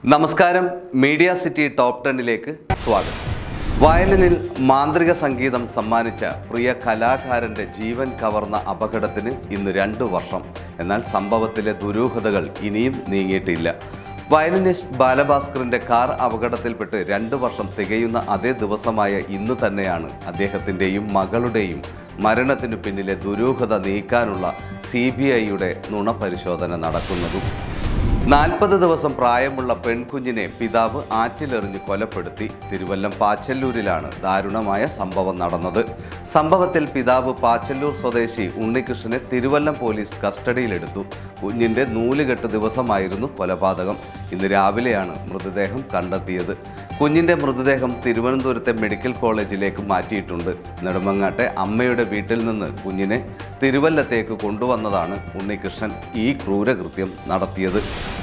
നമസ്കാരം media city top ടെന്നിലേക്ക് സ്വാഗതം വയലിനിൽ മാന്ത്രിക സംഗീതം സമ്മാനിച്ച പ്രിയ കലാകാരന്റെ ജീവൻ കവർന്ന അപകടത്തിന് ഇന്ന് രണ്ടു വർഷം എന്നാൽ സംഭവത്തിലെ ദുരൂഹതകൾ ഇനിയും നീങ്ങിയിട്ടില്ല വയലിനിസ്റ്റ് ബാലഭാസ്കറിന്റെ കാർ അപകടത്തിൽപ്പെട്ട് രണ്ടു വർഷം തികയുന്ന അതേ ദിവസമായ ഇന്ന് തന്നെയാണ് അദ്ദേഹത്തിൻ്റെയും മകളുടെയും മരണത്തിനു പിന്നിലെ ദുരൂഹത നീക്കാനുള്ള സി ബി ഐയുടെ നുണപരിശോധന നടക്കുന്നതും നാൽപ്പത് ദിവസം പ്രായമുള്ള പെൺകുഞ്ഞിനെ പിതാവ് ആറ്റിലെറിഞ്ഞ് കൊലപ്പെടുത്തി തിരുവല്ലം പാച്ചല്ലൂരിലാണ് ദാരുണമായ സംഭവം നടന്നത് സംഭവത്തിൽ പിതാവ് പാച്ചല്ലൂർ സ്വദേശി ഉണ്ണികൃഷ്ണനെ തിരുവല്ലം പോലീസ് കസ്റ്റഡിയിലെടുത്തു കുഞ്ഞിന്റെ നൂലുകെട്ട് ദിവസമായിരുന്നു കൊലപാതകം ഇന്ന് രാവിലെയാണ് മൃതദേഹം കണ്ടെത്തിയത് കുഞ്ഞിന്റെ മൃതദേഹം തിരുവനന്തപുരത്തെ മെഡിക്കൽ കോളേജിലേക്ക് മാറ്റിയിട്ടുണ്ട് നെടുമങ്ങാട്ടെ അമ്മയുടെ വീട്ടിൽ നിന്ന് കുഞ്ഞിനെ തിരുവല്ലത്തേക്ക് കൊണ്ടുവന്നതാണ് ഉണ്ണികൃഷ്ണൻ ഈ ക്രൂരകൃത്യം നടത്തിയത്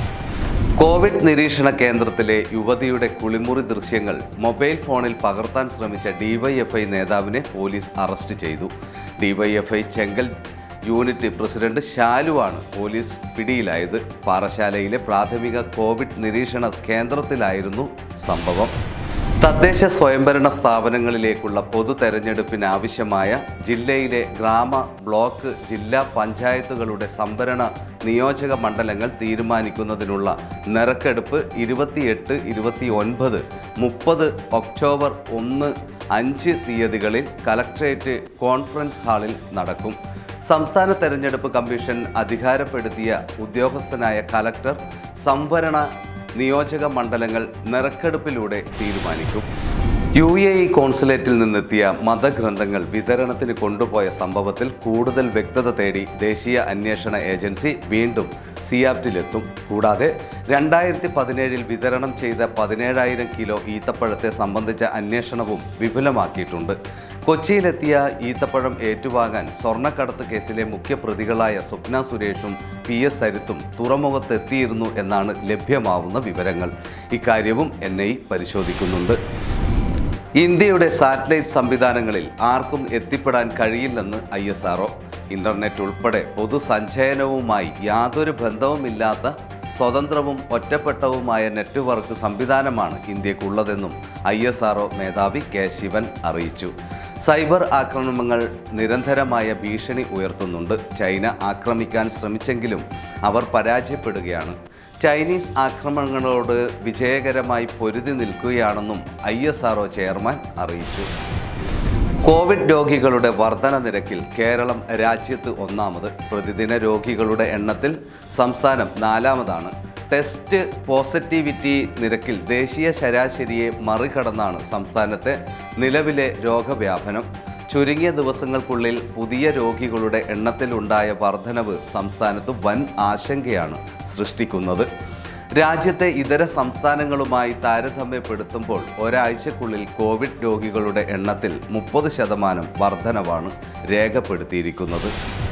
കോവിഡ് നിരീക്ഷണ കേന്ദ്രത്തിലെ യുവതിയുടെ കുളിമുറി ദൃശ്യങ്ങൾ മൊബൈൽ ഫോണിൽ പകർത്താൻ ശ്രമിച്ച ഡിവൈഎഫ്ഐ നേതാവിനെ പോലീസ് അറസ്റ്റ് ചെയ്തു ഡിവൈഎഫ്ഐ ചെങ്കൽ യൂണിറ്റ് പ്രസിഡന്റ് ശാലുവാണ് പോലീസ് പിടിയിലായത് പാറശാലയിലെ പ്രാഥമിക കോവിഡ് നിരീക്ഷണ കേന്ദ്രത്തിലായിരുന്നു സംഭവം തദ്ദേശ സ്വയംഭരണ സ്ഥാപനങ്ങളിലേക്കുള്ള പൊതു തെരഞ്ഞെടുപ്പിനാവശ്യമായ ജില്ലയിലെ ഗ്രാമ ബ്ലോക്ക് ജില്ലാ പഞ്ചായത്തുകളുടെ സംഭരണ നിയോജക മണ്ഡലങ്ങൾ തീരുമാനിക്കുന്നതിനുള്ള നറുക്കെടുപ്പ് ഇരുപത്തിയെട്ട് ഇരുപത്തി ഒൻപത് മുപ്പത് ഒക്ടോബർ ഒന്ന് അഞ്ച് തീയതികളിൽ കലക്ട്രേറ്റ് കോൺഫറൻസ് ഹാളിൽ നടക്കും സംസ്ഥാന തെരഞ്ഞെടുപ്പ് കമ്മീഷൻ അധികാരപ്പെടുത്തിയ ഉദ്യോഗസ്ഥനായ കലക്ടർ സംവരണ നിയോജക മണ്ഡലങ്ങൾ നറുക്കെടുപ്പിലൂടെ തീരുമാനിക്കും യു എ ഇ കോൺസുലേറ്റിൽ നിന്നെത്തിയ മതഗ്രന്ഥങ്ങൾ വിതരണത്തിന് കൊണ്ടുപോയ സംഭവത്തിൽ കൂടുതൽ വ്യക്തത തേടി ദേശീയ അന്വേഷണ ഏജൻസി വീണ്ടും സിയാപ്റ്റിലെത്തും കൂടാതെ രണ്ടായിരത്തി പതിനേഴിൽ വിതരണം ചെയ്ത പതിനേഴായിരം കിലോ ഈത്തപ്പഴത്തെ സംബന്ധിച്ച അന്വേഷണവും വിപുലമാക്കിയിട്ടുണ്ട് കൊച്ചിയിലെത്തിയ ഈത്തപ്പഴം ഏറ്റുവാങ്ങാൻ സ്വർണ്ണക്കടത്ത് കേസിലെ മുഖ്യപ്രതികളായ സ്വപ്ന സുരേഷും പി എസ് സരിത്തും തുറമുഖത്തെത്തിയിരുന്നു എന്നാണ് ലഭ്യമാവുന്ന വിവരങ്ങൾ ഇക്കാര്യവും എൻ ഐ പരിശോധിക്കുന്നുണ്ട് ഇന്ത്യയുടെ സാറ്റലൈറ്റ് സംവിധാനങ്ങളിൽ ആർക്കും എത്തിപ്പെടാൻ കഴിയില്ലെന്ന് ഐ എസ് ആർഒ ഇന്റർനെറ്റ് ഉൾപ്പെടെ പൊതുസഞ്ചയനവുമായി യാതൊരു ബന്ധവുമില്ലാത്ത സ്വതന്ത്രവും ഒറ്റപ്പെട്ടവുമായ നെറ്റ്വർക്ക് സംവിധാനമാണ് ഇന്ത്യക്കുള്ളതെന്നും ഐ എസ് ആർഒ മേധാവി കെ ശിവൻ അറിയിച്ചു സൈബർ ആക്രമണങ്ങൾ നിരന്തരമായ ഭീഷണി ഉയർത്തുന്നുണ്ട് ചൈന ആക്രമിക്കാൻ ശ്രമിച്ചെങ്കിലും അവർ പരാജയപ്പെടുകയാണ് ചൈനീസ് ആക്രമണങ്ങളോട് വിജയകരമായി പൊരുതി നിൽക്കുകയാണെന്നും ഐ എസ് ആർഒ ചെയർമാൻ അറിയിച്ചു കോവിഡ് രോഗികളുടെ വർധന നിരക്കിൽ കേരളം രാജ്യത്ത് ഒന്നാമത് പ്രതിദിന രോഗികളുടെ എണ്ണത്തിൽ സംസ്ഥാനം നാലാമതാണ് ടെസ്റ്റ് പോസിറ്റിവിറ്റി നിരക്കിൽ ദേശീയ ശരാശരിയെ മറികടന്നാണ് സംസ്ഥാനത്തെ നിലവിലെ രോഗവ്യാപനം ചുരുങ്ങിയ ദിവസങ്ങൾക്കുള്ളിൽ പുതിയ രോഗികളുടെ എണ്ണത്തിലുണ്ടായ വർധനവ് സംസ്ഥാനത്ത് വൻ ആശങ്കയാണ് സൃഷ്ടിക്കുന്നത് രാജ്യത്തെ ഇതര സംസ്ഥാനങ്ങളുമായി താരതമ്യപ്പെടുത്തുമ്പോൾ ഒരാഴ്ചക്കുള്ളിൽ കോവിഡ് രോഗികളുടെ എണ്ണത്തിൽ മുപ്പത് ശതമാനം വർധനവാണ് രേഖപ്പെടുത്തിയിരിക്കുന്നത്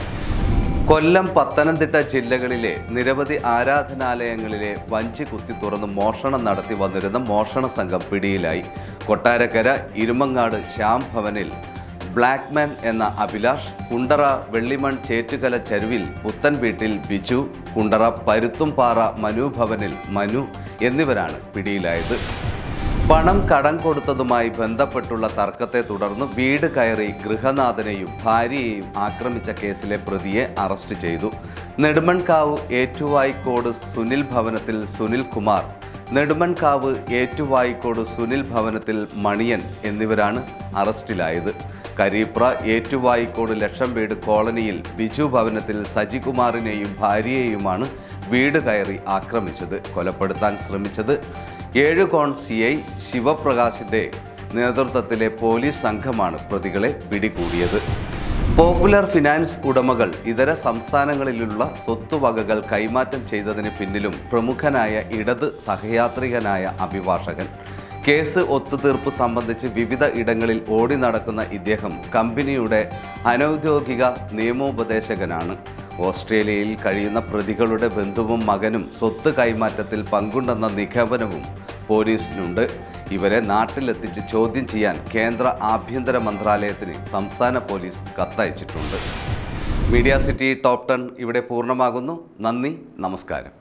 കൊല്ലം പത്തനംതിട്ട ജില്ലകളിലെ നിരവധി ആരാധനാലയങ്ങളിലെ വഞ്ചി കുത്തി തുറന്ന് മോഷണം നടത്തി വന്നിരുന്ന മോഷണ സംഘം പിടിയിലായി കൊട്ടാരക്കര ഇരുമങ്ങാട് ശ്യാം ഭവനിൽ ബ്ലാക്ക്മാൻ എന്ന അഭിലാഷ് കുണ്ടറ വെള്ളിമൺ ചേറ്റുകല ചരുവിൽ പുത്തൻ വീട്ടിൽ ബിജു കുണ്ടറ പരുത്തുംപാറ മനു ഭവനിൽ മനു എന്നിവരാണ് പിടിയിലായത് പണം കടം കൊടുത്തതുമായി ബന്ധപ്പെട്ടുള്ള തർക്കത്തെ തുടർന്ന് വീട് കയറി ഗൃഹനാഥനെയും ഭാര്യയെയും ആക്രമിച്ച കേസിലെ പ്രതിയെ അറസ്റ്റ് ചെയ്തു നെടുമൺകാവ് ഏറ്റുവായിക്കോട് സുനിൽ ഭവനത്തിൽ സുനിൽ കുമാർ നെടുമൺകാവ് ഏറ്റുവായിക്കോട് സുനിൽ ഭവനത്തിൽ മണിയൻ എന്നിവരാണ് അറസ്റ്റിലായത് കരീപ്ര ഏറ്റുവായിക്കോട് ലക്ഷം വീട് കോളനിയിൽ ബിജു ഭവനത്തിൽ സജികുമാറിനെയും ഭാര്യയെയുമാണ് വീട് കയറി ആക്രമിച്ചത് കൊലപ്പെടുത്താൻ ശ്രമിച്ചത് ഏഴുകോൺ സി ഐ ശിവപ്രകാശിന്റെ നേതൃത്വത്തിലെ പോലീസ് സംഘമാണ് പ്രതികളെ പിടികൂടിയത് പോപ്പുലർ ഫിനാൻസ് ഉടമകൾ ഇതര സംസ്ഥാനങ്ങളിലുള്ള സ്വത്തുവകകൾ കൈമാറ്റം ചെയ്തതിന് പിന്നിലും പ്രമുഖനായ ഇടത് സഹയാത്രികനായ അഭിഭാഷകൻ കേസ് ഒത്തുതീർപ്പ് സംബന്ധിച്ച് വിവിധ ഇടങ്ങളിൽ ഓടി നടക്കുന്ന ഇദ്ദേഹം കമ്പനിയുടെ അനൗദ്യോഗിക നിയമോപദേശകനാണ് ഓസ്ട്രേലിയയിൽ കഴിയുന്ന പ്രതികളുടെ ബന്ധുവും മകനും സ്വത്ത് കൈമാറ്റത്തിൽ പങ്കുണ്ടെന്ന നിഗമനവും പോലീസിനുണ്ട് ഇവരെ നാട്ടിലെത്തിച്ച് ചോദ്യം ചെയ്യാൻ കേന്ദ്ര ആഭ്യന്തര മന്ത്രാലയത്തിന് സംസ്ഥാന പോലീസ് കത്തയച്ചിട്ടുണ്ട് മീഡിയ സിറ്റി ടോപ്പ് ടെൻ ഇവിടെ പൂർണ്ണമാകുന്നു നന്ദി നമസ്കാരം